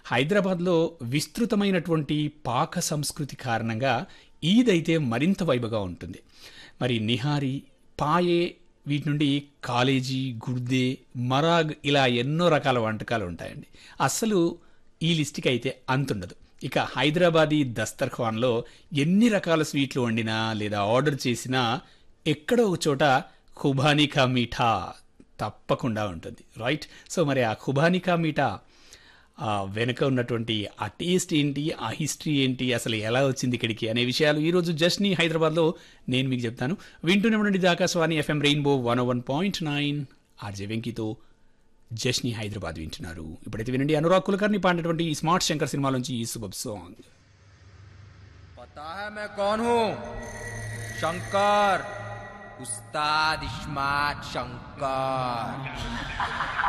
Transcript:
హైదరాబాద్లో విస్తృతమైనటువంటి పాక సంస్కృతి కారణంగా ఈద్ అయితే మరింత వైభగా ఉంటుంది మరి నిహారీ పాయే వీటి నుండి కాలేజీ గుర్దే మరాగ్ ఇలా ఎన్నో రకాల వంటకాలు ఉంటాయండి అస్సలు ఈ లిస్ట్కి అయితే అంతుండదు ఇక హైదరాబాదీ దస్తర్ఖాన్లో ఎన్ని రకాల స్వీట్లు వండినా లేదా ఆర్డర్ చేసినా ఎక్కడో ఒక చోట ఖుబానికా మీఠా తప్పకుండా ఉంటుంది రైట్ సో మరి ఆ ఖుబానికా మీఠా ఆ వెనుక ఉన్నటువంటి ఆ టేస్ట్ ఏంటి ఆ హిస్టరీ ఏంటి అసలు ఎలా వచ్చింది ఇక్కడికి అనే విషయాలు ఈరోజు జస్ట్ని హైదరాబాద్లో నేను మీకు చెప్తాను వింటూనే ఉండండి ఇది Akashvani FM rainbow one one point nine RJ వెంకీతో జస్ని హైదరాబాద్ వింటున్నారు ఇప్పుడైతే వినండి అనురాగ్ కులకర్ని పాడినటువంటి ఈ స్మార్ట్ శంకర్ సినిమాలోంచి ఈ శుభ సాంగ్ पता है मैं कौन हूँ शंकर उस्ताद स्मार्ट शंकर